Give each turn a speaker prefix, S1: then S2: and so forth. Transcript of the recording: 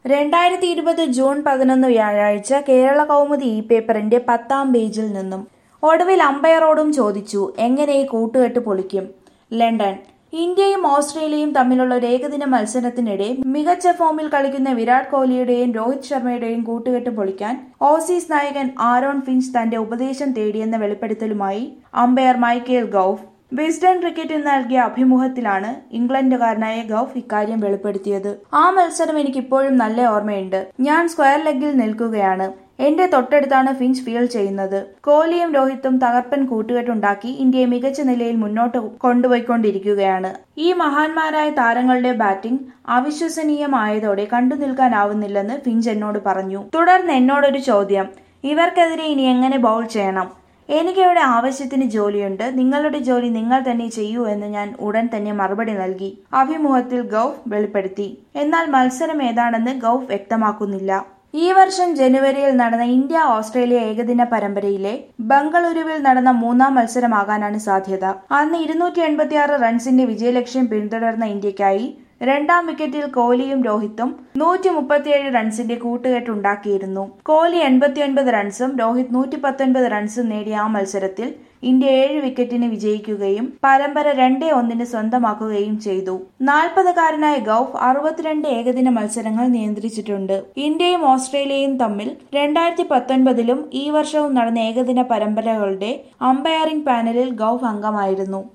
S1: രണ്ടായിരത്തി ഇരുപത് ജൂൺ പതിനൊന്ന് വ്യാഴാഴ്ച കേരള കൗമുദി ഇ പേപ്പറിന്റെ പത്താം പേജിൽ നിന്നും ഒടുവിൽ അമ്പയറോടും ചോദിച്ചു എങ്ങനെ ഈ കൂട്ടുകെട്ട് പൊളിക്കും ലണ്ടൻ ഇന്ത്യയും ഓസ്ട്രേലിയയും തമ്മിലുള്ള ഒരു ഏകദിന മത്സരത്തിനിടെ മികച്ച ഫോമിൽ കളിക്കുന്ന വിരാട് കോഹ്ലിയുടെയും രോഹിത് ശർമ്മയുടെയും കൂട്ടുകെട്ട് പൊളിക്കാൻ ഓസീസ് നായകൻ ആരോൺ ഫിഞ്ച് തന്റെ ഉപദേശം തേടിയെന്ന വെളിപ്പെടുത്തലുമായി അമ്പയർ മൈക്കേൽ ഗൌഫ് വിസ്ഡൺ ക്രിക്കറ്റിൽ നൽകിയ അഭിമുഖത്തിലാണ് ഇംഗ്ലണ്ടുകാരനായ ഗൌഫ് ഇക്കാര്യം വെളിപ്പെടുത്തിയത് ആ മത്സരം എനിക്ക് ഇപ്പോഴും നല്ല ഓർമ്മയുണ്ട് ഞാൻ സ്ക്വയർ ലെഗിൽ നിൽക്കുകയാണ് എന്റെ തൊട്ടടുത്താണ് ഫിഞ്ച് ഫീൽഡ് ചെയ്യുന്നത് കോഹ്ലിയും രോഹിത്തും തകർപ്പൻ കൂട്ടുകെട്ടുണ്ടാക്കി ഇന്ത്യയെ മികച്ച നിലയിൽ മുന്നോട്ട് കൊണ്ടുപോയിക്കൊണ്ടിരിക്കുകയാണ് ഈ മഹാന്മാരായ താരങ്ങളുടെ ബാറ്റിംഗ് അവിശ്വസനീയമായതോടെ കണ്ടു നിൽക്കാനാവുന്നില്ലെന്ന് ഫിഞ്ച് എന്നോട് പറഞ്ഞു തുടർന്ന് എന്നോടൊരു ചോദ്യം ഇവർക്കെതിരെ ഇനി എങ്ങനെ ബൗൾ ചെയ്യണം എനിക്കിവിടെ ആവശ്യത്തിന് ജോലിയുണ്ട് നിങ്ങളുടെ ജോലി നിങ്ങൾ തന്നെ ചെയ്യൂ എന്ന് ഞാൻ ഉടൻ തന്നെ മറുപടി നൽകി അഭിമുഖത്തിൽ ഗൌഫ് വെളിപ്പെടുത്തി എന്നാൽ മത്സരം ഏതാണെന്ന് ഗൌഫ് വ്യക്തമാക്കുന്നില്ല ഈ വർഷം ജനുവരിയിൽ നടന്ന ഇന്ത്യ ഓസ്ട്രേലിയ ഏകദിന പരമ്പരയിലെ ബംഗളൂരുവിൽ നടന്ന മൂന്നാം മത്സരമാകാനാണ് സാധ്യത അന്ന് ഇരുന്നൂറ്റി എൺപത്തിയാറ് റൺസിന്റെ വിജയലക്ഷ്യം പിന്തുടർന്ന ഇന്ത്യക്കായി രണ്ടാം വിക്കറ്റിൽ കോഹ്ലിയും രോഹിത്തും നൂറ്റി മുപ്പത്തിയേഴ് റൺസിന്റെ കൂട്ടുകെട്ടുണ്ടാക്കിയിരുന്നു കോഹ്ലി എൺപത്തിയൊൻപത് റൺസും രോഹിത് നൂറ്റി പത്തൊൻപത് റൺസും നേടിയ ആ മത്സരത്തിൽ ഇന്ത്യ ഏഴ് വിക്കറ്റിന് വിജയിക്കുകയും പരമ്പര രണ്ടേ ഒന്നിന് സ്വന്തമാക്കുകയും ചെയ്തു നാൽപ്പതുകാരനായ ഗൌഫ് അറുപത്തിരണ്ട് ഏകദിന മത്സരങ്ങൾ നിയന്ത്രിച്ചിട്ടുണ്ട് ഇന്ത്യയും ഓസ്ട്രേലിയയും തമ്മിൽ രണ്ടായിരത്തി പത്തൊൻപതിലും ഈ വർഷവും നടന്ന ഏകദിന പരമ്പരകളുടെ അമ്പയറിംഗ് പാനലിൽ ഗൌഫ് അംഗമായിരുന്നു